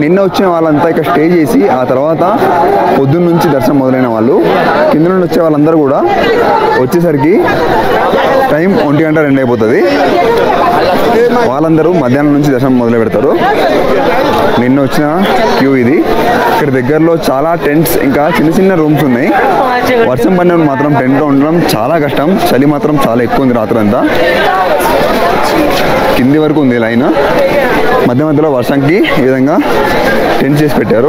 నిన్న వచ్చిన వాళ్ళంతా ఇక్కడ స్టే చేసి ఆ తర్వాత పొద్దున్న నుంచి దర్శనం మొదలైన వాళ్ళు కింద నుండి వచ్చే వాళ్ళందరూ కూడా వచ్చేసరికి టైం ఒంటి గంట రెండు అయిపోతుంది వాళ్ళందరూ మధ్యాహ్నం నుంచి దర్శనం మొదలు పెడతారు నిన్న వచ్చిన క్యూ ఇది ఇక్కడ దగ్గరలో చాలా టెంట్స్ ఇంకా చిన్న చిన్న రూమ్స్ ఉన్నాయి వర్షం పడినప్పుడు మాత్రం టెంట్లో ఉండడం చాలా కష్టం చలి మాత్రం చాలా ఎక్కువ ఉంది రాత్రి అంతా కింది వరకు ఉంది లైన్ మధ్య మధ్యలో వర్షంకి ఈ విధంగా టెంట్ చేసి పెట్టారు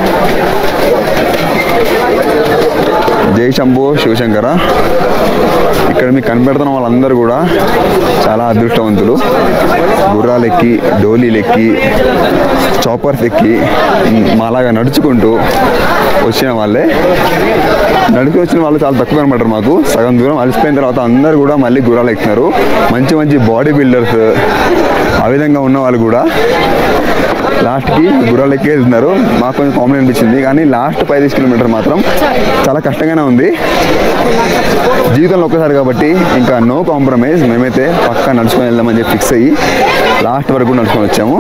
జై శంభో శివశంకర ఇక్కడ మీకు కనిపెడుతున్న వాళ్ళందరూ కూడా చాలా అదృష్టవంతులు గుర్రాలు ఎక్కి డోలీలు ఎక్కి చాపర్స్ ఎక్కి మాలాగా నడుచుకుంటూ వచ్చిన వాళ్ళే నడుచుకు వచ్చిన వాళ్ళు చాలా తక్కువ కనబడ్డారు మాకు సగం దూరం అలసిపోయిన తర్వాత అందరూ కూడా మళ్ళీ గుర్రాలు ఎక్కుతున్నారు మంచి మంచి బాడీ బిల్డర్స్ ఆ విధంగా ఉన్న వాళ్ళు కూడా లాస్ట్కి గుర్రాలు ఎక్కి వెళ్తున్నారు మాకు కొంచెం కామెడీ అనిపించింది కానీ లాస్ట్ పైదీస్ కిలోమీటర్ మాత్రం చాలా కష్టంగానే ఉంది జీవితంలో ఒక్కసారి కాబట్టి ఇంకా నో కాంప్రమైజ్ మేమైతే పక్కా నడుచుకొని వెళ్దామని చెప్పి ఫిక్స్ అయ్యి లాస్ట్ వరకు నడుచుకొని వచ్చాము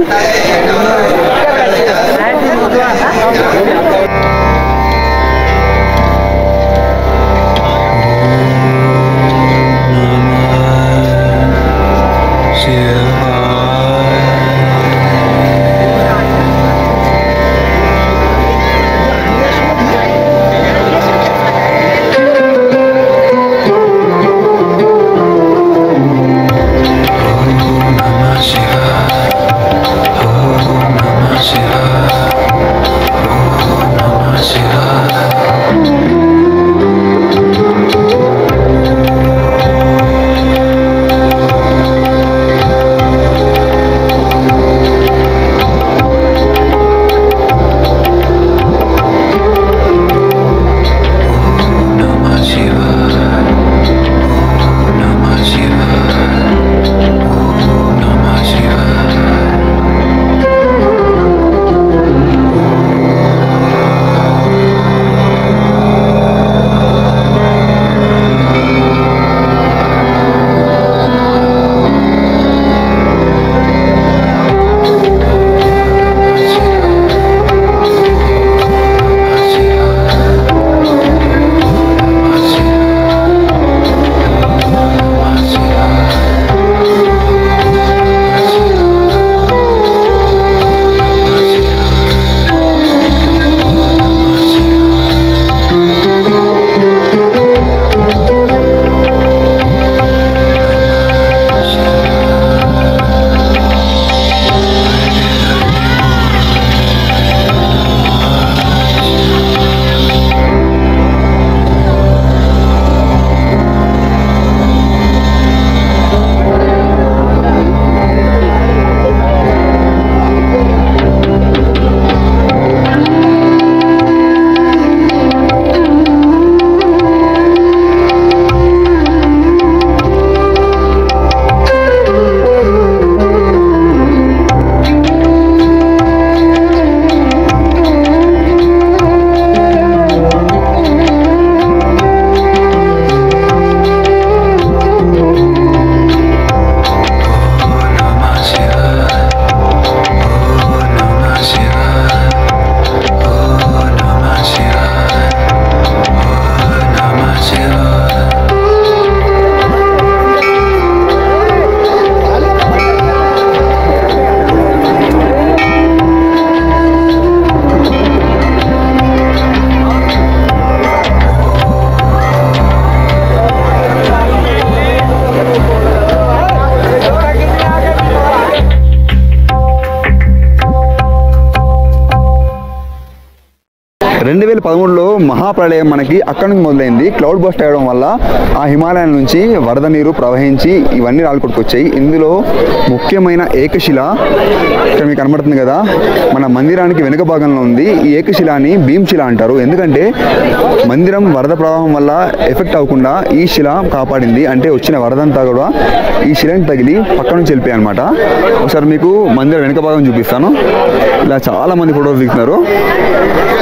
రెండు వేల పదమూడులో మహాప్రళయం మనకి అక్కడి నుంచి మొదలైంది క్లౌడ్ బస్ట్ అయ్యడం వల్ల ఆ హిమాలయాల నుంచి వరద నీరు ప్రవహించి ఇవన్నీ రాళ్ళకొట్టుకొచ్చాయి ఇందులో ముఖ్యమైన ఏకశిల ఇక్కడ మీకు కనబడుతుంది కదా మన మందిరానికి వెనుక భాగంలో ఉంది ఈ ఏకశిలాని భీమశిల అంటారు ఎందుకంటే మందిరం వరద ప్రవాహం వల్ల ఎఫెక్ట్ అవ్వకుండా ఈ శిల కాపాడింది అంటే వచ్చిన వరదంతా కూడా ఈ శిలని తగిలి పక్క నుంచి వెళ్ళిపోయాయి అనమాట ఒకసారి మీకు మందిరం వెనుక భాగం చూపిస్తాను ఇలా చాలా మంది ఫోటోలు దిగుతున్నారు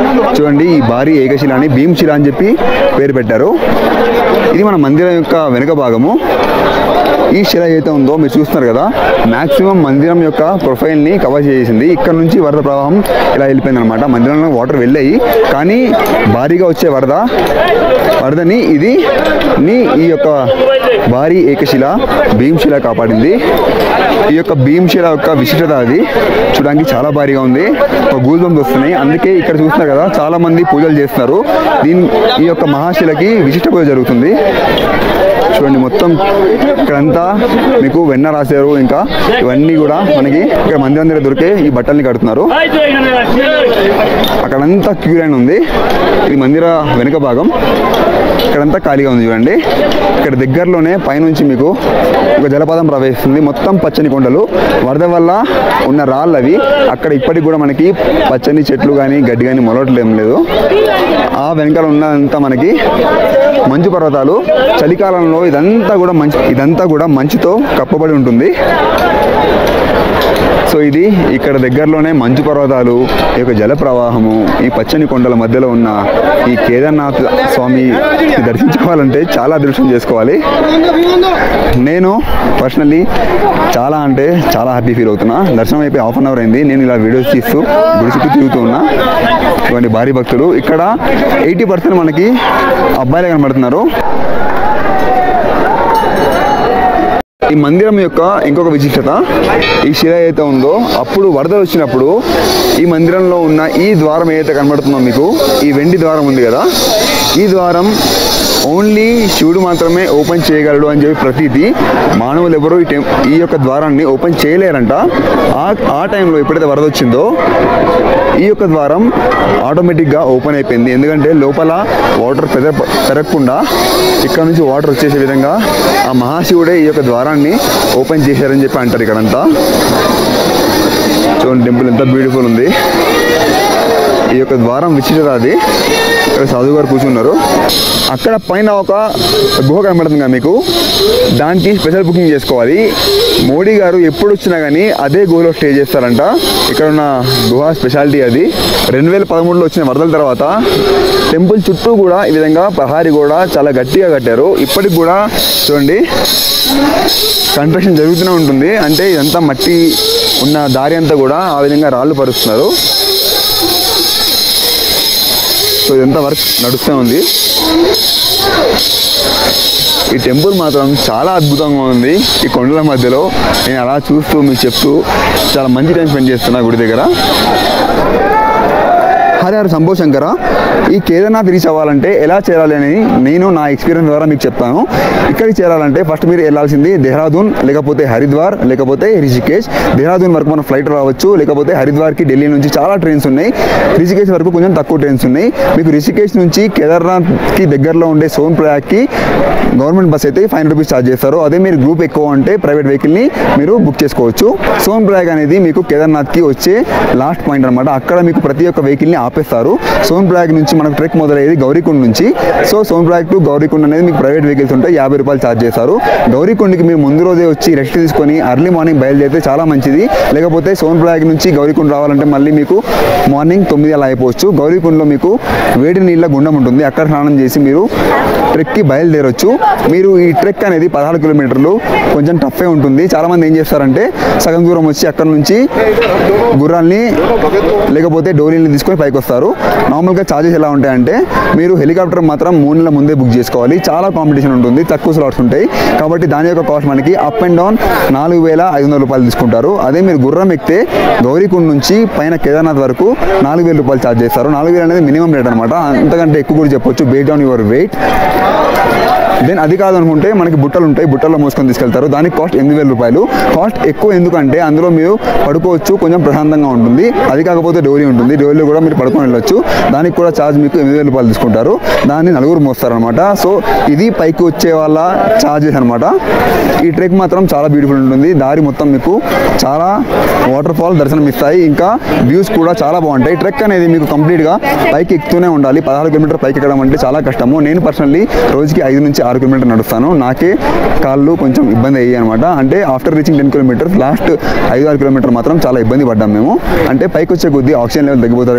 చూడండి ఈ భారీ ఏకశిలాని భీమశిల అని చెప్పి పేరు పెట్టారు ఇది మన మందిరం యొక్క వెనుక భాగము ఈ శిల ఏదైతే ఉందో మీరు చూస్తున్నారు కదా మాక్సిమం మందిరం యొక్క ప్రొఫైల్ని కవర్ చేసింది ఇక్కడ నుంచి వరద ప్రవాహం ఇలా వెళ్ళిపోయింది అనమాట మందిరంలో వాటర్ వెళ్ళాయి కానీ భారీగా వచ్చే వరద వరదని ఇది ని ఈ యొక్క భారీ ఏకశిల భీమశిల కాపాడింది ఈ యొక్క భీమశిల యొక్క విశిష్టత అది చూడడానికి చాలా భారీగా ఉంది ఒక గూజ్ బంప్స్ వస్తున్నాయి అందుకే ఇక్కడ చూస్తున్నారు కదా చాలా మంది పూజలు చేస్తున్నారు దీని ఈ యొక్క మహాశిలకి విశిష్ట పూజ జరుగుతుంది చూడండి మొత్తం ఇక్కడంతా మీకు వెన్న రాశారు ఇంకా ఇవన్నీ కూడా మనకి ఇక్కడ మందిరం దగ్గర దొరికే ఈ బట్టల్ని కడుతున్నారు అక్కడంతా క్యూ లైన్ ఉంది ఇది మందిర వెనుక భాగం ఇక్కడంతా ఖాళీగా ఉంది చూడండి ఇక్కడ దగ్గరలోనే పైనుంచి మీకు ఒక జలపాతం ప్రవహిస్తుంది మొత్తం పచ్చని కొండలు వరద వల్ల ఉన్న రాళ్ళు అవి అక్కడ ఇప్పటికి కూడా మనకి పచ్చని చెట్లు కానీ గడ్డి కానీ మొలవట్లేం లేదు ఆ వెనకాల ఉన్నదంతా మనకి మంచు పర్వతాలు చలికాలంలో ఇదంతా కూడా మంచు ఇదంతా కూడా మంచుతో కప్పబడి ఉంటుంది సో ఇది ఇక్కడ దగ్గరలోనే మంచు పర్వతాలు ఈ యొక్క జల ప్రవాహము ఈ పచ్చని కొండల మధ్యలో ఉన్న ఈ కేదార్నాథ్ స్వామి దర్శించుకోవాలంటే చాలా అదృష్టం చేసుకోవాలి నేను పర్సనల్లీ చాలా అంటే చాలా హ్యాపీ ఫీల్ అవుతున్నా దర్శనం అయిపోయి హాఫ్ అన్ అవర్ అయింది నేను ఇలా వీడియోస్ తీస్తూ గుడి చుట్టూ తిరుగుతూ ఉన్నా ఇటువంటి భారీ భక్తులు ఇక్కడ ఎయిటీ పర్సెంట్ మనకి అబ్బాయిలే కనబడుతున్నారు ఈ మందిరం యొక్క ఇంకొక విశిష్టత ఈ శిల ఏదైతే ఉందో అప్పుడు వరద వచ్చినప్పుడు ఈ మందిరంలో ఉన్న ఈ ద్వారం ఏదైతే కనబడుతుందో మీకు ఈ వెండి ద్వారం ఉంది కదా ఈ ద్వారం ఓన్లీ శివుడు మాత్రమే ఓపెన్ చేయగలడు అని చెప్పి ప్రతీది మానవులు ఎవరు ఈ టెం ఈ యొక్క ద్వారాన్ని ఓపెన్ చేయలేరంట ఆ ఆ టైంలో ఎప్పుడైతే వరద వచ్చిందో ఈ యొక్క ద్వారం ఆటోమేటిక్గా ఓపెన్ అయిపోయింది ఎందుకంటే లోపల వాటర్ పెర పెరగకుండా ఇక్కడ నుంచి వాటర్ వచ్చేసే విధంగా ఆ మహాశివుడే ఈ యొక్క ద్వారాన్ని ఓపెన్ చేశారని చెప్పి అంటారు ఇక్కడంతా చూడండి టెంపుల్ ఎంత బ్యూటిఫుల్ ఉంది ఈ యొక్క ద్వారం విచిత్రత అది ఇక్కడ సాధువు గారు కూర్చున్నారు అక్కడ పైన ఒక గుహ కనబడుతుంది కదా మీకు దానికి స్పెషల్ బుకింగ్ చేసుకోవాలి మోడీ గారు ఎప్పుడు వచ్చినా కానీ అదే గుహలో స్టే చేస్తారంట ఇక్కడ ఉన్న గుహ స్పెషాలిటీ అది రెండు వేల పదమూడులో వచ్చిన వరదల తర్వాత టెంపుల్ చుట్టూ కూడా ఈ విధంగా ప్రహారీ కూడా చాలా గట్టిగా కట్టారు ఇప్పటికి కూడా చూడండి కన్స్ట్రక్షన్ జరుగుతూనే ఉంటుంది అంటే ఇదంతా మట్టి ఉన్న దారి అంతా కూడా ఆ విధంగా రాళ్ళు పరుస్తున్నారు సో ఇదంతా వర్క్ నడుస్తూ ఉంది ఈ టెంపుల్ మాత్రం చాలా అద్భుతంగా ఉంది ఈ కొండల మధ్యలో నేను అలా చూస్తూ మీకు చెప్తూ చాలా మంచి టైం స్పెండ్ చేస్తున్నా గుడి దగ్గర హరి హరి శంభో శంకర ఈ కేదార్నాథ్ రీచ్ అవ్వాలంటే ఎలా చేరాలి అని నేను నా ఎక్స్పీరియన్స్ ద్వారా మీకు చెప్తాను ఇక్కడికి చేరాలంటే ఫస్ట్ మీరు వెళ్ళాల్సింది దేహ్రాదూన్ లేకపోతే హరిద్వార్ లేకపోతే రిషికేష్ దేహ్రాదూన్ వరకు మనం ఫ్లైట్ రావచ్చు లేకపోతే హరిద్వార్కి ఢిల్లీ నుంచి చాలా ట్రైన్స్ ఉన్నాయి రిషికేష్ వరకు కొంచెం తక్కువ ట్రైన్స్ ఉన్నాయి మీకు రిషికేష్ నుంచి కేదార్నాథ్కి దగ్గరలో ఉండే సోన్ ప్రయాగ్కి గవర్నమెంట్ బస్ అయితే ఫైవ్ రూపీస్ ఛార్జ్ చేస్తారు అదే మీరు గ్రూప్ ఎక్కువ అంటే ప్రైవేట్ వెహికల్ని మీరు బుక్ చేసుకోవచ్చు సోన్ ప్రయాగ్ అనేది మీకు కేదార్నాథ్కి వచ్చే లాస్ట్ పాయింట్ అనమాట అక్కడ మీకు ప్రతి ఒక్క వెహికల్ని ఆపేస్తారు సోన్ ప్రయాగ్ నుంచి మనకు ట్రెక్ మొదలయ్యేది గౌరీకుండ్ నుంచి సో సోన్ ప్రయాగ్ టు గౌరీకుండ్ అనేది మీకు ప్రైవేట్ వెహికల్స్ ఉంటాయి యాభై రూపాయలు ఛార్జ్ చేస్తారు గౌరీకుండ్కి మీరు ముందు రోజే వచ్చి రెస్ట్ తీసుకొని అర్లీ మార్నింగ్ బయలుదేరితే చాలా మంచిది లేకపోతే సోన్ ప్రయాగ్ నుంచి గౌరీకుండ్ రావాలంటే మళ్ళీ మీకు మార్నింగ్ తొమ్మిది అలా అయిపోవచ్చు గౌరీకుండ్లో మీకు వేడి నీళ్ళ గుండం ఉంటుంది అక్కడ స్నానం చేసి మీరు ట్రెక్కి బయలుదేరొచ్చు మీరు ఈ ట్రెక్ అనేది పదహారు కిలోమీటర్లు కొంచెం టఫే ఉంటుంది చాలా మంది ఏం చేస్తారంటే సగం దూరం వచ్చి అక్కడ నుంచి గుర్రాల్ని లేకపోతే డోలీని తీసుకొని పైకి వస్తారు నార్మల్గా ఛార్జెస్ ఎలా ఉంటాయంటే మీరు హెలికాప్టర్ మాత్రం మూడు నెలల ముందే బుక్ చేసుకోవాలి చాలా కాంపిటీషన్ ఉంటుంది తక్కువ స్లాట్స్ ఉంటాయి కాబట్టి దాని యొక్క కాస్ట్ మనకి అప్ అండ్ డౌన్ నాలుగు వేల ఐదు వందల రూపాయలు తీసుకుంటారు అదే మీరు గుర్రం ఎక్కితే గౌరీకుండ్ నుంచి పైన కేదార్నాథ్ వరకు నాలుగు వేల రూపాయలు ఛార్జ్ చేస్తారు నాలుగు వేలు అనేది మినిమం రేట్ అనమాట అంతకంటే ఎక్కువ కూడా చెప్పొచ్చు based on your weight then అది కాదనుకుంటే మనకి బుట్టలు ఉంటాయి బుట్టల్లో మోసుకొని తీసుకెళ్తారు దానికి కాస్ట్ ఎనిమిది వేల రూపాయలు కాస్ట్ ఎక్కువ ఎందుకంటే అందులో మీరు పడుకోవచ్చు కొంచెం ప్రశాంతంగా ఉంటుంది అది కాకపోతే డోరీ ఉంటుంది డోరీలో కూడా మీరు పడుకొని వెళ్ళొచ్చు దానికి కూడా ఛార్జ్ మీకు ఎనిమిది వేల రూపాయలు తీసుకుంటారు దాన్ని నలుగురు మోస్తారనమాట సో ఇది పైకి వచ్చే వాళ్ళ ఛార్జెస్ అనమాట ఈ ట్రెక్ మాత్రం చాలా బ్యూటిఫుల్ ఉంటుంది దారి మొత్తం మీకు చాలా వాటర్ ఫాల్ దర్శనం ఇస్తాయి ఇంకా వ్యూస్ కూడా చాలా బాగుంటాయి ట్రెక్ అనేది మీకు కంప్లీట్గా పైకి ఎక్కుతూనే ఉండాలి పదహారు కిలోమీటర్ పైకి ఎక్కడం అంటే చాలా కష్టము నేను పర్సనల్లీ రోజుకి ఐదు నుంచి ఆరు కిలోమీటర్ నడుస్తాను నాకే కాళ్ళు కొంచెం ఇబ్బంది అయ్యాయి అనమాట అంటే after reaching ten kilometres last ఐదు ఆరు కిలోమీటర్ మాత్రం చాలా ఇబ్బంది పడ్డాం మేము అంటే పైకి వచ్చే కొద్దీ ఆక్సిజన్ లెవెల్ తగ్గిపోతారు కాబట్టి కొద్దిగా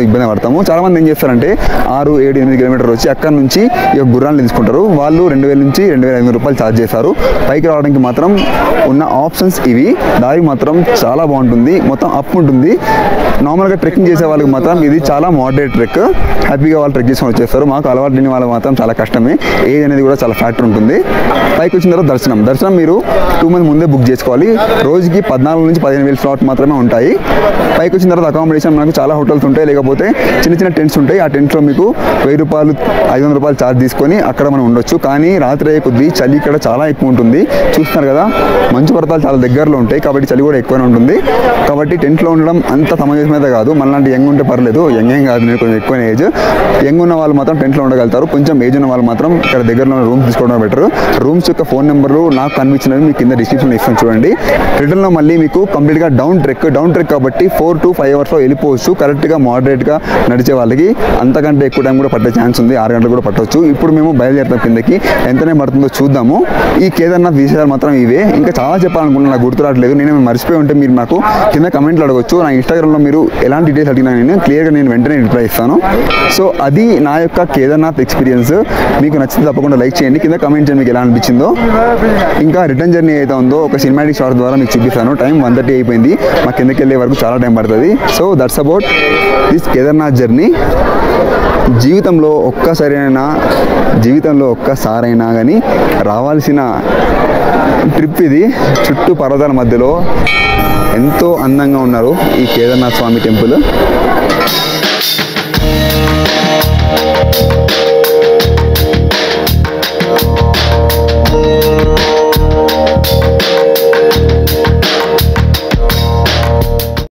కొంచెం ఇబ్బంది పడతాము చాలా మంది ఏం చేస్తారంటే ఆరు ఏడు ఎనిమిది కిలోమీటర్లు వచ్చి అక్కడ నుంచి ఈ యొక్క గుర్రాన్ని తీసుకుంటారు వాళ్ళు రెండు వేల నుంచి రెండు వేల ఐదు రూపాయలు ఛార్జ్ చేస్తారు పైకి రావడానికి మాత్రం ఉన్న ఆప్షన్స్ ఇవి దారి మాత్రం చాలా బాగుంటుంది మొత్తం అప్ ఉంటుంది నార్మల్గా ట్రెక్కింగ్ చేసే వాళ్ళకి మాత్రం ఇది చాలా మోడరేట్ ట్రెక్ హ్యాపీగా వాళ్ళు ట్రెక్ చేసుకొని వచ్చేస్తారు మాకు అలవాటు లేని వాళ్ళకి మాత్రం చాలా కష్టమే ఏజ్ అనేది కూడా చాలా ఫ్యాక్టర్ ఉంటుంది పైకి వచ్చిన తర్వాత దర్శనం దర్శనం మీరు టూ మంత్ ముందే బుక్ చేసుకోవాలి రోజుకి పద్నాలుగు నుంచి పదిహేను వేల స్లాట్ మాత్రమే ఉంటాయి పైకి వచ్చిన తర్వాత అకామిడేషన్ మనకు చాలా హోటల్స్ ఉంటాయి లేకపోతే చిన్న చిన్న టెంట్స్ ఉంటాయి ఆ టెంట్లో మీకు వెయ్యి రూపాయలు ఐదు వందల రూపాయలు ఛార్జ్ తీసుకొని అక్కడ మనం ఉండొచ్చు కానీ రాత్రి అయ్యే కొద్దీ చలి ఇక్కడ చాలా ఎక్కువ ఉంటుంది చూస్తున్నారు కదా మంచు పర్వతాలు చాలా దగ్గరలో ఉంటాయి కాబట్టి చలి కూడా ఎక్కువనే ఉంటుంది కాబట్టి టెంట్లో ఉండడం అంత సమంజసమైతే కాదు మనలాంటి యంగ్ ఉంటే పర్లేదు యంగ్ ఏం కాదు నేను కొంచెం ఎక్కువ ఏజ్ యంగ్ ఉన్న వాళ్ళు మాత్రం టెంట్లో ఉండగలుగుతారు కొంచెం ఏజ్ ఉన్న వాళ్ళు మాత్రం ఇక్కడ దగ్గరలో రూమ్ తీసుకోవడం బెటర్ రూమ్స్ యొక్క ఫోన్ నెంబర్లు నాకు కనిపించినవి మీకు కింద డిస్క్రిప్షన్లో ఇస్తాను చూడండి రిటర్న్లో మళ్ళీ మీకు కంప్లీట్గా డౌన్ ట్రెక్ డౌన్ ట్రెక్ కాబట్టి ఫోర్ టు ఫైవ్ అవర్స్లో వెళ్ళిపోవచ్చు కరెక్ట్గా మోడరేట్గా నడిచే వాళ్ళకి అంతకంటే ఎక్కువ టైం కూడా పట్టే ఛాన్స్ ఉంది ఆరు గంటలు కూడా పట్టవచ్చు ఇప్పుడు మేము బయలుదేరుతాం కిందకి ఎంతనే పడుతుందో చూద్దాము ఈ కేదార్నాథ్ విషయాలు మాత్రం ఇవే ఇంకా చాలా చెప్పాలనుకున్నా నాకు గుర్తు రావట్లేదు నేను మర్చిపోయి ఉంటే మీరు నాకు కింద కమెంట్లు అడగొచ్చు నా ఇన్స్టాగ్రామ్లో మీరు ఎలాంటి డీటెయిల్స్ అడిగినా నేను క్లియర్గా నేను వెంటనే రిప్లై ఇస్తాను సో అది నా యొక్క కేదార్నాథ్ ఎక్స్పీరియన్స్ మీకు నచ్చితే తప్పకుండా లైక్ చేయండి కింద కమెంట్ చేయండి మీకు ఎలా అనిపించిందో ఇంకా రిటర్న్ జర్నీ అయితే ఉందో ఒక సినిమాటిక్ షార్ట్ ద్వారా మీకు చూపిస్తాను టైం వన్ థర్టీ అయిపోయింది మా కిందకి వెళ్ళే వరకు చాలా టైం పడుతుంది so that's about this Kedarnath journey జీవితంలో ఒక్కసారైనా జీవితంలో ఒక్కసారైనా కానీ రావాల్సిన ట్రిప్ ఇది చుట్టూ పర్వతాల మధ్యలో ఎంతో అందంగా ఉన్నారు ఈ కేదార్నాథ్ స్వామి టెంపుల్